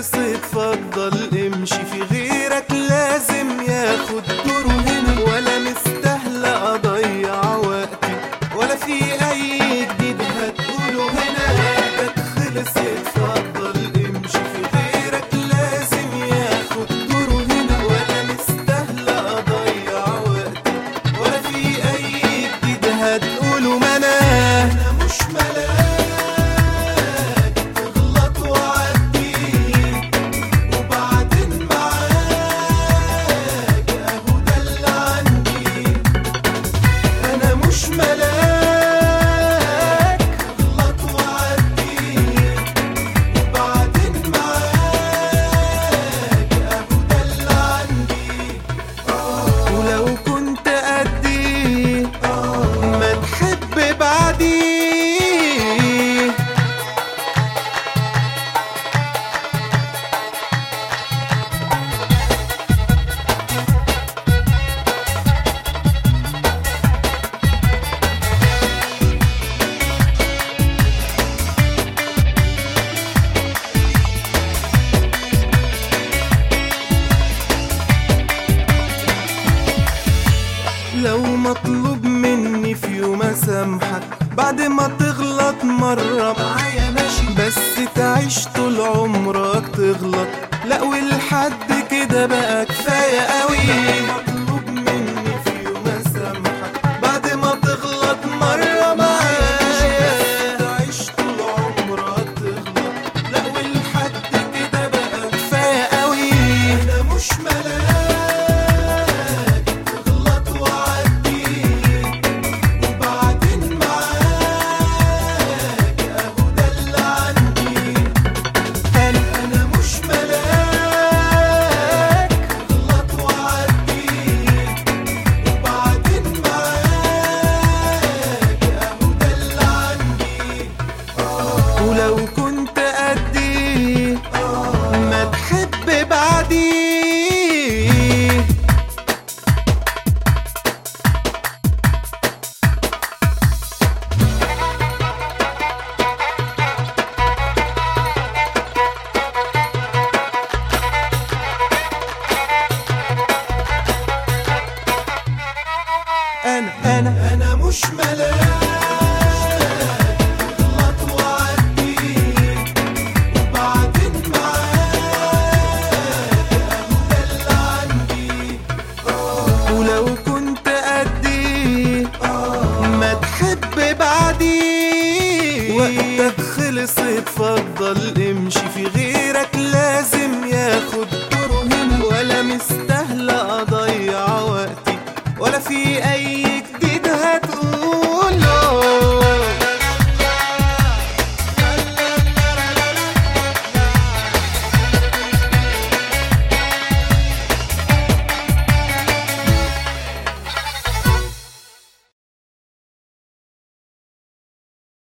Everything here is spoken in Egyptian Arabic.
خلص اتفضل امشي في غيرك لازم ياخد دوره هنا ولا مستاهلة اضيع وقتي ولا في اي جديد هتقوله هنا وقتك خلص اتفضل امشي في غيرك لازم ياخد دوره هنا ولا مستاهلة اضيع وقتي ولا في اي جديد هتقوله ما انا انا مش ملاك تغلط وعدي وبعدين معاك اهو ده اللي عندي انا مش ملاك تغلط وعدي وبعدين معاك اهو ده اللي عندي ولو كنت قدي ما تحب بعدي لو مطلوب مني في يوم اسامحك بعد ما تغلط مرة معايا ماشي بس تعيش طول عمرك تغلط لا ولحد كده بقى كفاية قوي مطلوب مني في يوم اسامحك بعد ما تغلط مرة معايا بس تعيش طول عمرك تغلط لا ولحد كده بقى كفاية قوي انا مش ملاك تغلط وعدي وبعدين معاك اهو ده اللي عندي انا انا مش ملاك تغلط وعدي وبعدين معاك اهو ده اللي عندي ولو كنت قدي ما تحب بعدي انا انا انا مش ملاك غلط وعدي وبعدين معاك اهو ده اللي عندي ولو كنت قدي ما تحب بعدي وقتك خلص اتفضل امشي في غيرك لازم ياخد دوره هنا ولا مستني